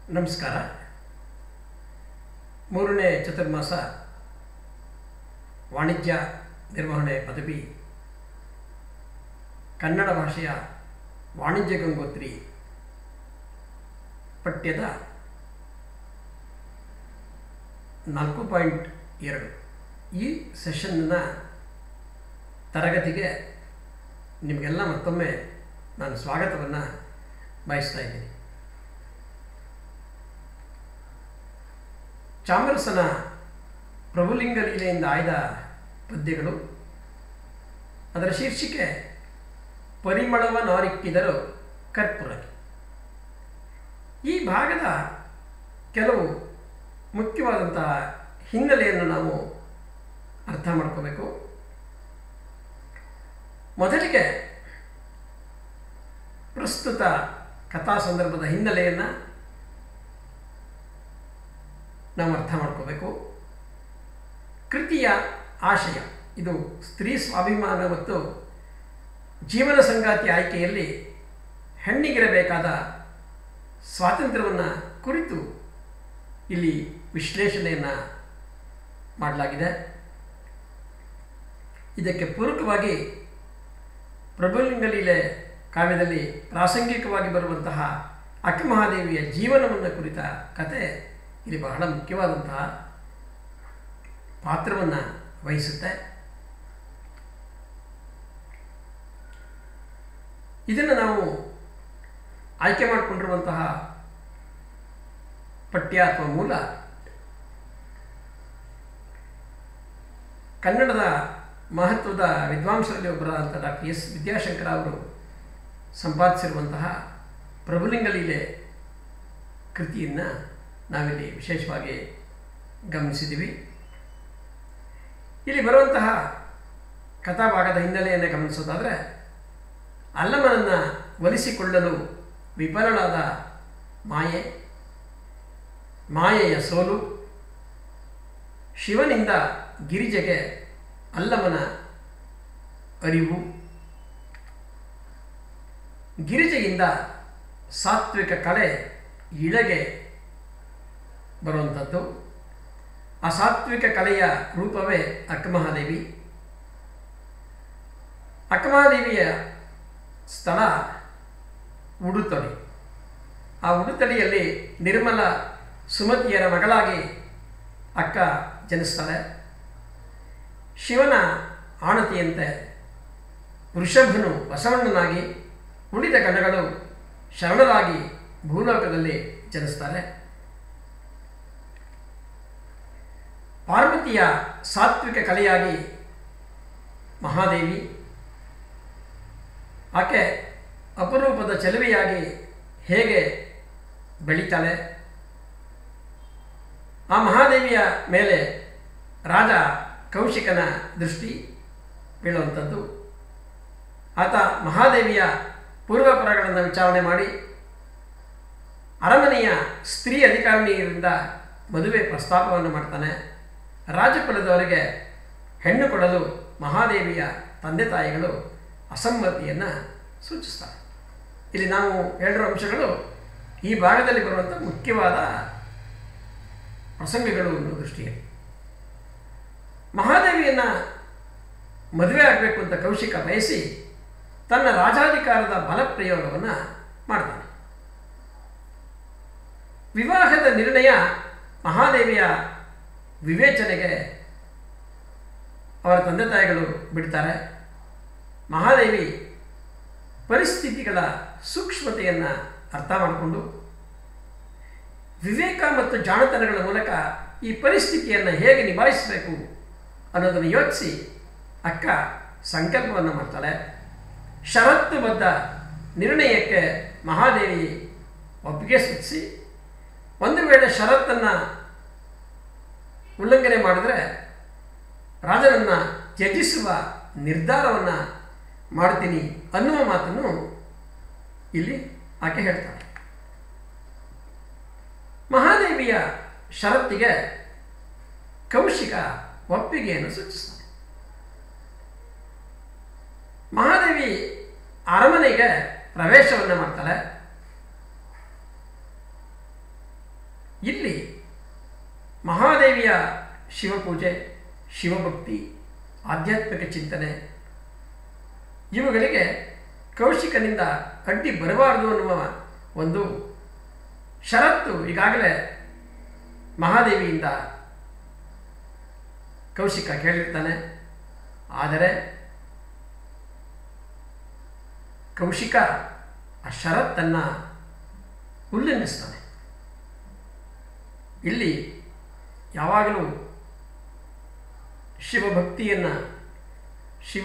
ನಮಸ್ಕಾರ ಮೂರನೇ ಚತುರ್ಮಾಸ ವಾಣಿಜ್ಯ ನಿರ್ವಹಣೆ ಪದವಿ ಕನ್ನಡ ಭಾಷೆಯ ವಾಣಿಜ್ಯ ಗಂಗೋತ್ರಿ ಪಠ್ಯದ ನಾಲ್ಕು ಪಾಯಿಂಟ್ ಎರಡು ಈ ಸೆಷನ್ನ ತರಗತಿಗೆ ನಿಮಗೆಲ್ಲ ಮತ್ತೊಮ್ಮೆ ನಾನು ಸ್ವಾಗತವನ್ನು ಬಯಸ್ತಾ ಇದ್ದೀನಿ ಚಾಮರಸನ ಪ್ರಭುಲಿಂಗ ಲೀಲೆಯಿಂದ ಆಯ್ದ ಪದ್ಯಗಳು ಅದರ ಶೀರ್ಷಿಕೆ ಪರಿಮಳವ ನಾರಿಕ್ಕಿದರು ಕರ್ಪುರಕ್ಕೆ ಈ ಭಾಗದ ಕೆಲವು ಮುಖ್ಯವಾದಂತಹ ಹಿನ್ನೆಲೆಯನ್ನು ನಾವು ಅರ್ಥ ಮಾಡ್ಕೋಬೇಕು ಮೊದಲಿಗೆ ಪ್ರಸ್ತುತ ಕಥಾ ಸಂದರ್ಭದ ಹಿನ್ನೆಲೆಯನ್ನು ನಾವು ಅರ್ಥ ಮಾಡ್ಕೋಬೇಕು ಕೃತಿಯ ಆಶಯ ಇದು ಸ್ತ್ರೀ ಸ್ವಾಭಿಮಾನ ಮತ್ತು ಜೀವನ ಸಂಗಾತಿ ಆಯ್ಕೆಯಲ್ಲಿ ಹೆಣ್ಣಿಗಿರಬೇಕಾದ ಸ್ವಾತಂತ್ರ್ಯವನ್ನು ಕುರಿತು ಇಲ್ಲಿ ವಿಶ್ಲೇಷಣೆಯನ್ನು ಮಾಡಲಾಗಿದೆ ಇದಕ್ಕೆ ಪೂರಕವಾಗಿ ಪ್ರಭುಲಿಂಗ ಲೀಲೆ ಕಾವ್ಯದಲ್ಲಿ ಪ್ರಾಸಂಗಿಕವಾಗಿ ಬರುವಂತಹ ಅಕ್ಕಮಹಾದೇವಿಯ ಜೀವನವನ್ನು ಕುರಿತ ಕತೆ ಇಲ್ಲಿ ಬಹಳ ಮುಖ್ಯವಾದಂತಹ ಪಾತ್ರವನ್ನು ವಹಿಸುತ್ತೆ ಇದನ್ನು ನಾವು ಆಯ್ಕೆ ಮಾಡಿಕೊಂಡಿರುವಂತಹ ಪಠ್ಯ ಅಥವಾ ಮೂಲ ಕನ್ನಡದ ಮಹತ್ವದ ವಿದ್ವಾಂಸರಲ್ಲಿ ಒಬ್ಬರಾದಂಥ ಡಾಕ್ಟರ್ ಎಸ್ ವಿದ್ಯಾಶಂಕರ ಅವರು ಸಂಪಾದಿಸಿರುವಂತಹ ಪ್ರಭುಲಿಂಗ ಲೀಲೆ ಕೃತಿಯನ್ನು ನಾವಿಲ್ಲಿ ವಿಶೇಷವಾಗಿ ಗಮನಿಸಿದ್ದೀವಿ ಇಲ್ಲಿ ಬರುವಂತಹ ಕಥಾಭಾಗದ ಹಿನ್ನೆಲೆಯನ್ನು ಗಮನಿಸೋದಾದರೆ ಅಲ್ಲಮನನ್ನು ಒಲಿಸಿಕೊಳ್ಳಲು ವಿಫಲಳಾದ ಮಾಯೆ ಮಾಯೆಯ ಸೋಲು ಶಿವನಿಂದ ಗಿರಿಜೆಗೆ ಅಲ್ಲಮನ ಅರಿವು ಗಿರಿಜೆಯಿಂದ ಸಾತ್ವಿಕ ಕಲೆ ಇಳೆಗೆ ಬರುವಂಥದ್ದು ಆ ಸಾತ್ವಿಕ ಕಲೆಯ ರೂಪವೇ ಅಕ್ಕಮಹಾದೇವಿ ಅಕ್ಕಮಹಾದೇವಿಯ ಸ್ಥಳ ಉಡುತೊಡಿ ಆ ಉಡುತಡಿಯಲ್ಲಿ ನಿರ್ಮಲ ಸುಮತಿಯರ ಮಗಳಾಗಿ ಅಕ್ಕ ಜನಿಸ್ತಾಳೆ ಶಿವನ ಆಣತಿಯಂತೆ ವೃಷಭನು ಬಸವಣ್ಣನಾಗಿ ಉಳಿದ ಗಣಗಳು ಶರಣರಾಗಿ ಭೂಲೋಕದಲ್ಲಿ ಜನಿಸ್ತಾರೆ ಪಾರ್ವತಿಯ ಸಾತ್ವಿಕ ಕಲೆಯಾಗಿ ಮಹಾದೇವಿ ಆಕೆ ಅಪರೂಪದ ಚೆಲುವೆಯಾಗಿ ಹೇಗೆ ಬೆಳೀತಾಳೆ ಆ ಮಹಾದೇವಿಯ ಮೇಲೆ ರಾಜ ಕೌಶಿಕನ ದೃಷ್ಟಿ ಬೀಳುವಂಥದ್ದು ಆತ ಮಹಾದೇವಿಯ ಪೂರ್ವಪರಗಳನ್ನು ವಿಚಾರಣೆ ಮಾಡಿ ಅರಮನೆಯ ಸ್ತ್ರೀ ಅಧಿಕಾರಿಣಿಯರಿಂದ ಮದುವೆ ಪ್ರಸ್ತಾಪವನ್ನು ಮಾಡ್ತಾನೆ ರಾಜಕುಲದವರಿಗೆ ಹೆಣ್ಣು ಕೊಡಲು ಮಹಾದೇವಿಯ ತಂದೆ ತಾಯಿಗಳು ಅಸಮ್ಮತಿಯನ್ನು ಸೂಚಿಸ್ತಾರೆ ಇಲ್ಲಿ ನಾವು ಹೇಳಿರೋ ಅಂಶಗಳು ಈ ಭಾಗದಲ್ಲಿ ಬರುವಂಥ ಮುಖ್ಯವಾದ ಪ್ರಸಂಗಗಳು ಅನ್ನೋ ದೃಷ್ಟಿಯಲ್ಲಿ ಮಹಾದೇವಿಯನ್ನು ಮದುವೆ ಆಗಬೇಕು ಅಂತ ಕೌಶಿಕ ಬಯಸಿ ತನ್ನ ರಾಜಾಧಿಕಾರದ ಬಲಪ್ರಯೋಗವನ್ನು ಮಾಡ್ತಾನೆ ವಿವಾಹದ ನಿರ್ಣಯ ಮಹಾದೇವಿಯ ವಿವೇಚನೆಗೆ ಅವರ ತಂದೆ ತಾಯಿಗಳು ಬಿಡ್ತಾರೆ ಮಹಾದೇವಿ ಪರಿಸ್ಥಿತಿಗಳ ಸೂಕ್ಷ್ಮತೆಯನ್ನು ಅರ್ಥ ಮಾಡಿಕೊಂಡು ವಿವೇಕ ಮತ್ತು ಜಾಣತನಗಳ ಮೂಲಕ ಈ ಪರಿಸ್ಥಿತಿಯನ್ನು ಹೇಗೆ ನಿಭಾಯಿಸಬೇಕು ಅನ್ನೋದನ್ನು ಯೋಚಿಸಿ ಅಕ್ಕ ಸಂಕಲ್ಪವನ್ನು ಮಾಡ್ತಾಳೆ ಷರತ್ತುಬದ್ಧ ನಿರ್ಣಯಕ್ಕೆ ಮಹಾದೇವಿ ಒಪ್ಪಿಗೆ ಸೂಚಿಸಿ ಒಂದು ವೇಳೆ ಷರತ್ತನ್ನು ಉಲ್ಲಂಘನೆ ಮಾಡಿದ್ರೆ ರಾಜನನ್ನು ತ್ಯಜಿಸುವ ನಿರ್ಧಾರವನ್ನು ಮಾಡ್ತೀನಿ ಅನ್ನುವ ಮಾತನ್ನು ಇಲ್ಲಿ ಆಕೆ ಹೇಳ್ತಾಳೆ ಮಹಾದೇವಿಯ ಷರತ್ತಿಗೆ ಕೌಶಿಕ ಒಪ್ಪಿಗೆಯನ್ನು ಸೂಚಿಸ್ತಾನೆ ಮಹಾದೇವಿ ಅರಮನೆಗೆ ಪ್ರವೇಶವನ್ನು ಮಾಡ್ತಾಳೆ ಮಹಾದೇವಿಯ ಶಿವಪೂಜೆ ಶಿವಭಕ್ತಿ ಆಧ್ಯಾತ್ಮಿಕ ಚಿಂತನೆ ಇವುಗಳಿಗೆ ಕೌಶಿಕನಿಂದ ಅಡ್ಡಿ ಬರಬಾರದು ಅನ್ನುವ ಒಂದು ಷರತ್ತು ಈಗಾಗಲೇ ಮಹಾದೇವಿಯಿಂದ ಕೌಶಿಕ ಕೇಳಿರ್ತಾನೆ ಆದರೆ ಕೌಶಿಕ ಆ ಷರತ್ತನ್ನು ಉಲ್ಲಂಘಿಸ್ತಾನೆ ಇಲ್ಲಿ ಯಾವಾಗಲೂ ಶಿವಭಕ್ತಿಯನ್ನು ಶಿವ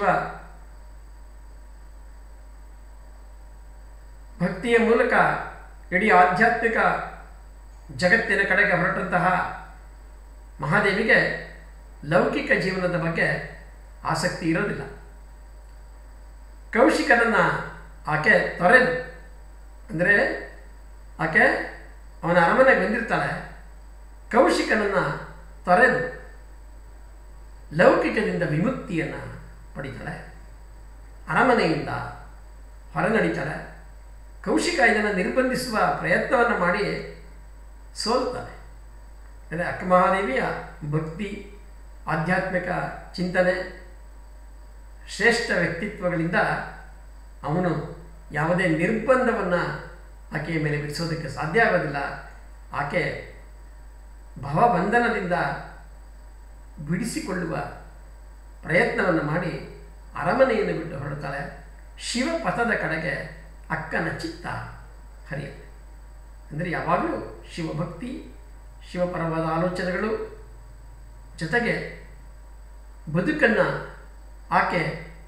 ಭಕ್ತಿಯ ಮೂಲಕ ಇಡೀ ಆಧ್ಯಾತ್ಮಿಕ ಜಗತ್ತಿನ ಕಡೆಗೆ ಹೊರಟಂತಹ ಮಹಾದೇವಿಗೆ ಲೌಕಿಕ ಜೀವನದ ಬಗ್ಗೆ ಆಸಕ್ತಿ ಇರೋದಿಲ್ಲ ಕೌಶಿಕನನ್ನು ಆಕೆ ತೊರೆದು ಅಂದರೆ ಆಕೆ ಅವನ ಅರಮನೆಗೆ ಬಂದಿರ್ತಾಳೆ ಕೌಶಿಕನನ್ನು ತೊರೆದು ಲೌಕಿಕದಿಂದ ವಿಮುಕ್ತಿಯನ್ನು ಪಡಿತಾಳೆ ಅರಮನೆಯಿಂದ ಹೊರನಡಿತಾಳೆ ಕೌಶಿಕ ಇದನ್ನು ನಿರ್ಬಂಧಿಸುವ ಪ್ರಯತ್ನವನ್ನು ಮಾಡಿ ಸೋಲ್ತಾನೆ ಅಂದರೆ ಅಕ್ಕಮಹಾದೇವಿಯ ಭಕ್ತಿ ಆಧ್ಯಾತ್ಮಿಕ ಚಿಂತನೆ ಶ್ರೇಷ್ಠ ವ್ಯಕ್ತಿತ್ವಗಳಿಂದ ಅವನು ಯಾವುದೇ ನಿರ್ಬಂಧವನ್ನು ಆಕೆಯ ಮೇಲೆ ಬಿಡಿಸೋದಕ್ಕೆ ಸಾಧ್ಯ ಆಗೋದಿಲ್ಲ ಆಕೆ ಭವಬಂಧನದಿಂದ ಬಿಡಿಸಿಕೊಳ್ಳುವ ಪ್ರಯತ್ನವನ್ನು ಮಾಡಿ ಅರಮನೆಯನ್ನು ಬಿಟ್ಟು ಹೊರಡ್ತಾಳೆ ಶಿವಪಥದ ಕಡೆಗೆ ಅಕ್ಕನ ಚಿತ್ತ ಹರಿಯುತ್ತೆ ಅಂದರೆ ಯಾವಾಗಲೂ ಶಿವಭಕ್ತಿ ಶಿವಪರವಾದ ಆಲೋಚನೆಗಳು ಜೊತೆಗೆ ಬದುಕನ್ನು ಆಕೆ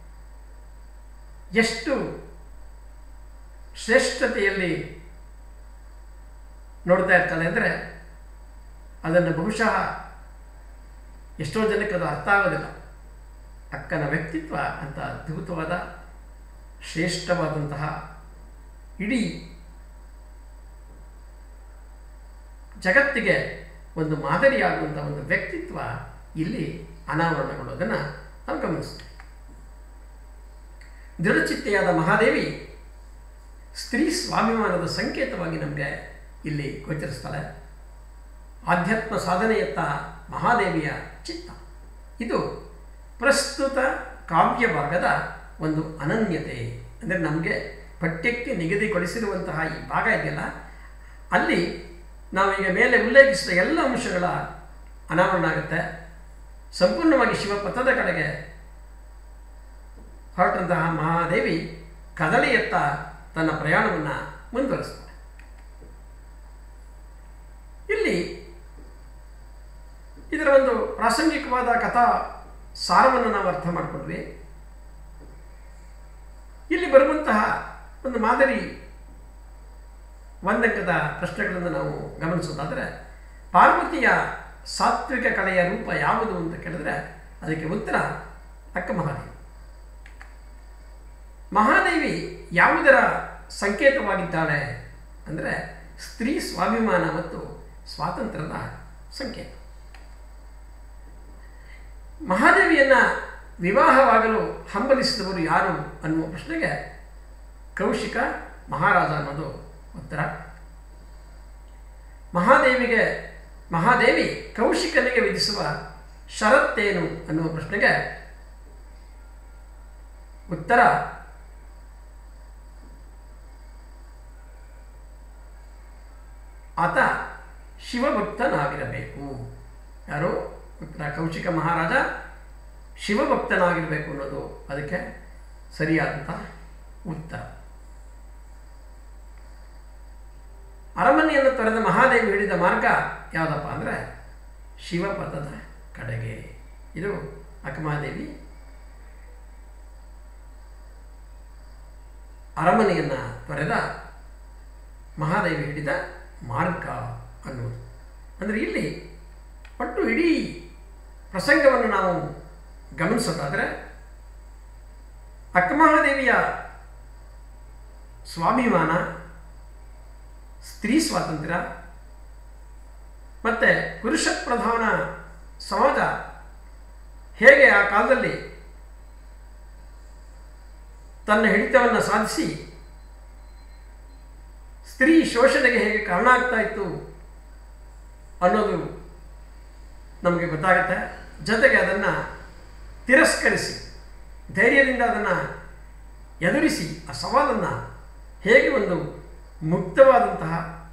ಎಷ್ಟು ಶ್ರೇಷ್ಠತೆಯಲ್ಲಿ ನೋಡ್ತಾ ಇರ್ತಾಳೆ ಅಂದರೆ ಅದನ್ನು ಬಹುಶಃ ಎಷ್ಟೋ ಜನಕ್ಕೆ ಅದು ಅರ್ಥ ಆಗೋದಿಲ್ಲ ಅಕ್ಕನ ವ್ಯಕ್ತಿತ್ವ ಅಂತ ಅದ್ಭುತವಾದ ಶ್ರೇಷ್ಠವಾದಂತಹ ಇಡೀ ಜಗತ್ತಿಗೆ ಒಂದು ಮಾದರಿಯಾಗುವಂಥ ಒಂದು ವ್ಯಕ್ತಿತ್ವ ಇಲ್ಲಿ ಅನಾವರಣಗೊಳ್ಳೋದನ್ನು ನಾವು ಗಮನಿಸ್ತೀವಿ ದೃಢಚಿತ್ತೆಯಾದ ಮಹಾದೇವಿ ಸ್ತ್ರೀ ಸ್ವಾಭಿಮಾನದ ಸಂಕೇತವಾಗಿ ನಮಗೆ ಇಲ್ಲಿ ಗೋಚರಿಸ್ತಾಳೆ ಆಧ್ಯಾತ್ಮ ಸಾಧನೆಯತ್ತ ಮಹಾದೇವಿಯ ಚಿತ್ತ ಇದು ಪ್ರಸ್ತುತ ಕಾವ್ಯ ಭಾಗದ ಒಂದು ಅನನ್ಯತೆ ಅಂದರೆ ನಮಗೆ ಪಠ್ಯಕ್ಕೆ ನಿಗದಿಗೊಳಿಸಿರುವಂತಹ ಈ ಭಾಗ ಇದೆಯಲ್ಲ ಅಲ್ಲಿ ನಾವೀಗ ಮೇಲೆ ಉಲ್ಲೇಖಿಸಿದ ಎಲ್ಲ ಅಂಶಗಳ ಅನಾವರಣ ಆಗುತ್ತೆ ಸಂಪೂರ್ಣವಾಗಿ ಶಿವಪಥದ ಕಡೆಗೆ ಹೊರಟಂತಹ ಮಹಾದೇವಿ ಕದಳಿಯತ್ತ ತನ್ನ ಪ್ರಯಾಣವನ್ನು ಮುಂದುವರಿಸ್ತಾಳೆ ಇಲ್ಲಿ ಇದರ ಒಂದು ಪ್ರಾಸಂಗಿಕವಾದ ಕಥಾ ಸಾರವನ್ನು ನಾವು ಅರ್ಥ ಮಾಡಿಕೊಂಡ್ವಿ ಇಲ್ಲಿ ಬರುವಂತಹ ಒಂದು ಮಾದರಿ ಒಂದಂಕದ ಪ್ರಶ್ನೆಗಳನ್ನು ನಾವು ಗಮನಿಸೋದಾದರೆ ಪಾರ್ವತಿಯ ಸಾತ್ವಿಕ ಕಲೆಯ ರೂಪ ಯಾವುದು ಅಂತ ಕೇಳಿದ್ರೆ ಅದಕ್ಕೆ ಉತ್ತರ ಅಕ್ಕ ಮಹಾದೇವಿ ಮಹಾದೇವಿ ಯಾವುದರ ಸಂಕೇತವಾಗಿದ್ದಾಳೆ ಅಂದರೆ ಸ್ತ್ರೀ ಸ್ವಾಭಿಮಾನ ಮತ್ತು ಸ್ವಾತಂತ್ರ್ಯದ ಸಂಕೇತ ಮಹಾದೇವಿಯನ್ನು ವಿವಾಹವಾಗಲು ಹಂಬಲಿಸಿದವರು ಯಾರು ಅನ್ನುವ ಪ್ರಶ್ನೆಗೆ ಕೌಶಿಕ ಮಹಾರಾಜ ಅನ್ನೋದು ಉತ್ತರ ಮಹಾದೇವಿಗೆ ಮಹಾದೇವಿ ಕೌಶಿಕನಿಗೆ ವಿಧಿಸುವ ಷರತ್ತೇನು ಅನ್ನುವ ಪ್ರಶ್ನೆಗೆ ಉತ್ತರ ಆತ ಶಿವಭಕ್ತನಾಗಿರಬೇಕು ಯಾರು ಉತ್ತರ ಕೌಶಿಕ ಮಹಾರಾಜ ಶಿವಭಕ್ತನಾಗಿರಬೇಕು ಅನ್ನೋದು ಅದಕ್ಕೆ ಸರಿಯಾದಂಥ ಉತ್ತರ ಅರಮನೆಯನ್ನು ತೊರೆದ ಮಹಾದೇವಿ ಹಿಡಿದ ಮಾರ್ಗ ಯಾವುದಪ್ಪ ಅಂದರೆ ಶಿವಪಥದ ಕಡೆಗೆ ಇದು ಅಕ್ಕಮಹಾದೇವಿ ಅರಮನೆಯನ್ನು ತೊರೆದ ಮಹಾದೇವಿ ಹಿಡಿದ ಮಾರ್ಗ ಅನ್ನುವುದು ಅಂದರೆ ಇಲ್ಲಿ ಒಟ್ಟು ಇಡೀ ಪ್ರಸಂಗವನ್ನು ನಾವು ಗಮನಿಸೋದಾದರೆ ಅಕ್ಕಮಹಾದೇವಿಯ ಸ್ವಾಭಿಮಾನ ಸ್ತ್ರೀ ಸ್ವಾತಂತ್ರ್ಯ ಮತ್ತು ಪುರುಷ ಪ್ರಧಾನ ಸಮಾಜ ಹೇಗೆ ಆ ಕಾಲದಲ್ಲಿ ತನ್ನ ಹಿಡಿತವನ್ನು ಸಾಧಿಸಿ ಸ್ತ್ರೀ ಶೋಷಣೆಗೆ ಹೇಗೆ ಕಾರಣ ಆಗ್ತಾ ಇತ್ತು ಅನ್ನೋದು ನಮಗೆ ಗೊತ್ತಾಗುತ್ತೆ ಜೊತೆಗೆ ಅದನ್ನು ತಿರಸ್ಕರಿಸಿ ಧೈರ್ಯದಿಂದ ಅದನ್ನು ಎದುರಿಸಿ ಆ ಸವಾಲನ್ನು ಹೇಗೆ ಒಂದು ಮುಕ್ತವಾದಂತಹ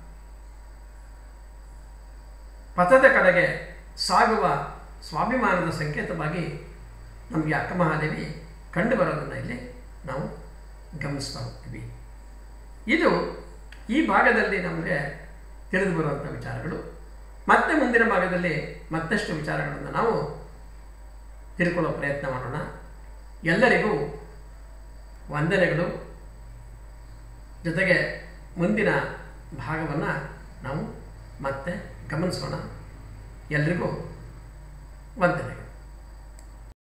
ಪಥದ ಕಡೆಗೆ ಸಾಗುವ ಸ್ವಾಭಿಮಾನದ ಸಂಕೇತವಾಗಿ ನಮಗೆ ಅಕ್ಕ ಮಹಾದೇವಿ ಕಂಡು ಬರೋದನ್ನು ಇಲ್ಲಿ ನಾವು ಗಮನಿಸ್ತಾ ಹೋಗ್ತೀವಿ ಇದು ಈ ಭಾಗದಲ್ಲಿ ನಮಗೆ ತಿಳಿದು ಬರುವಂಥ ವಿಚಾರಗಳು ಮತ್ತೆ ಮುಂದಿನ ಭಾಗದಲ್ಲಿ ಮತ್ತಷ್ಟು ವಿಚಾರಗಳನ್ನು ನಾವು ತಿಳ್ಕೊಳ್ಳೋ ಪ್ರಯತ್ನ ಮಾಡೋಣ ಎಲ್ಲರಿಗೂ ವಂದನೆಗಳು ಜೊತೆಗೆ ಮುಂದಿನ ಭಾಗವನ್ನು ನಾವು ಮತ್ತೆ ಗಮನಿಸೋಣ ಎಲ್ರಿಗೂ ವಂದನೆಗಳು